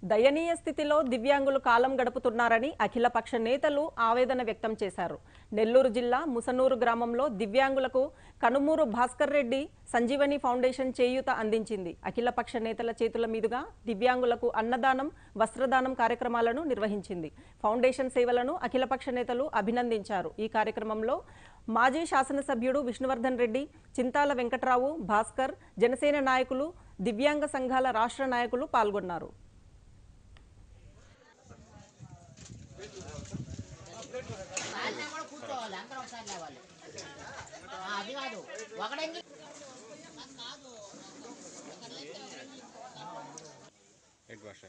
దయనీయ స్థితిలో దివ్యాంగులు కాలం గడుపుతున్నారని అఖిలపక్ష నేతలు ఆవేదన వ్యక్తం చేశారు నెల్లూరు జిల్లా ముసనూరు గ్రామంలో దివ్యాంగులకు కనుమూరు భాస్కర్ రెడ్డి సంజీవని ఫౌండేషన్ చేయూత అందించింది అఖిలపక్ష నేతల చేతుల మీదుగా దివ్యాంగులకు అన్నదానం వస్త్రదానం కార్యక్రమాలను నిర్వహించింది ఫౌండేషన్ సేవలను అఖిలపక్ష నేతలు అభినందించారు ఈ కార్యక్రమంలో మాజీ శాసనసభ్యుడు విష్ణువర్ధన్ రెడ్డి చింతాల వెంకట్రావు భాస్కర్ జనసేన నాయకులు దివ్యాంగ సంఘాల రాష్ట్ర నాయకులు పాల్గొన్నారు వాళ్ళని కూడా కూర్చోవాలి అందరూ ఒకసారి లేవాలి ఆ, అది కాదు ఒకడెంగి ఏంటి భాష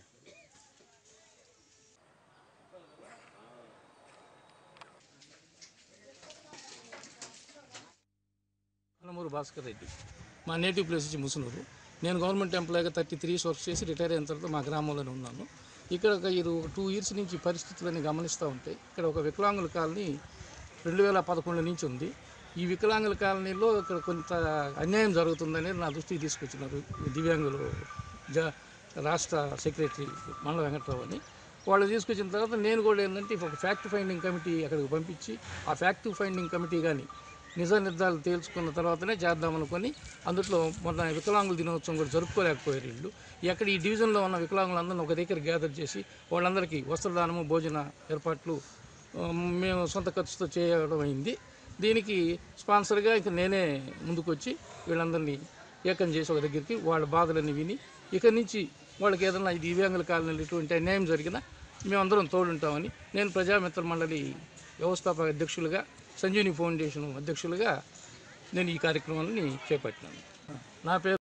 కనమూరు భాస్కర్ రెడ్డి మా నేటివ్ ప్లేస్ వచ్చి ముసునూరు నేను గవర్నమెంట్ ఎంప్లాయీగా థర్టీ త్రీ ఇయర్స్ వర్క్ చేసి రిటైర్ అయిన తర్వాత మా గ్రామంలోనే ఉన్నాను ఇక్కడ ఒక ఇది టూ ఇయర్స్ నుంచి పరిస్థితులన్నీ గమనిస్తూ ఉంటాయి ఇక్కడ ఒక వికలాంగుల కాలనీ రెండు వేల పదకొండు నుంచి ఉంది ఈ వికలాంగుల కాలనీలో ఇక్కడ కొంత అన్యాయం జరుగుతుందని నా దృష్టికి తీసుకొచ్చినారు దివ్యాంగులు జ రాష్ట్ర సెక్రటరీ మండల వెంకట్రావు అని వాళ్ళు తీసుకొచ్చిన తర్వాత నేను కూడా ఏంటంటే ఒక ఫ్యాక్ట్ ఫైండింగ్ కమిటీ అక్కడికి పంపించి ఆ ఫ్యాక్ట్ ఫైండింగ్ కమిటీ కానీ నిజ నిర్ధారాలు తేల్చుకున్న తర్వాతనే చేద్దామనుకొని అందులో మొన్న వికలాంగుల దినోత్సవం కూడా జరుపుకోలేకపోయారు వీళ్ళు ఎక్కడ ఈ డివిజన్లో ఉన్న వికలాంగులందరినీ ఒక దగ్గర గ్యాదర్ చేసి వాళ్ళందరికీ వస్త్రదానము భోజన ఏర్పాట్లు ఆ, మేము సొంత ఖర్చుతో చేయడం అయింది దీనికి స్పాన్సర్గా ఇక నేనే ముందుకొచ్చి వీళ్ళందరినీ ఏకం చేసి ఒక దగ్గరికి వాళ్ళ బాధలన్నీ విని ఇక నుంచి వాళ్ళకి ఏదైనా ఈ దివ్యాంగుల కాలనీలో ఎటువంటి అన్యాయం జరిగినా మేమందరం తోడుంటామని నేను ప్రజామిత్ర మండలి వ్యవస్థాపక అధ్యక్షులుగా సంజీవని ఫౌండేషన్ అధ్యక్షులుగా నేను ఈ కార్యక్రమాన్ని చేపట్టినాను నా పేరు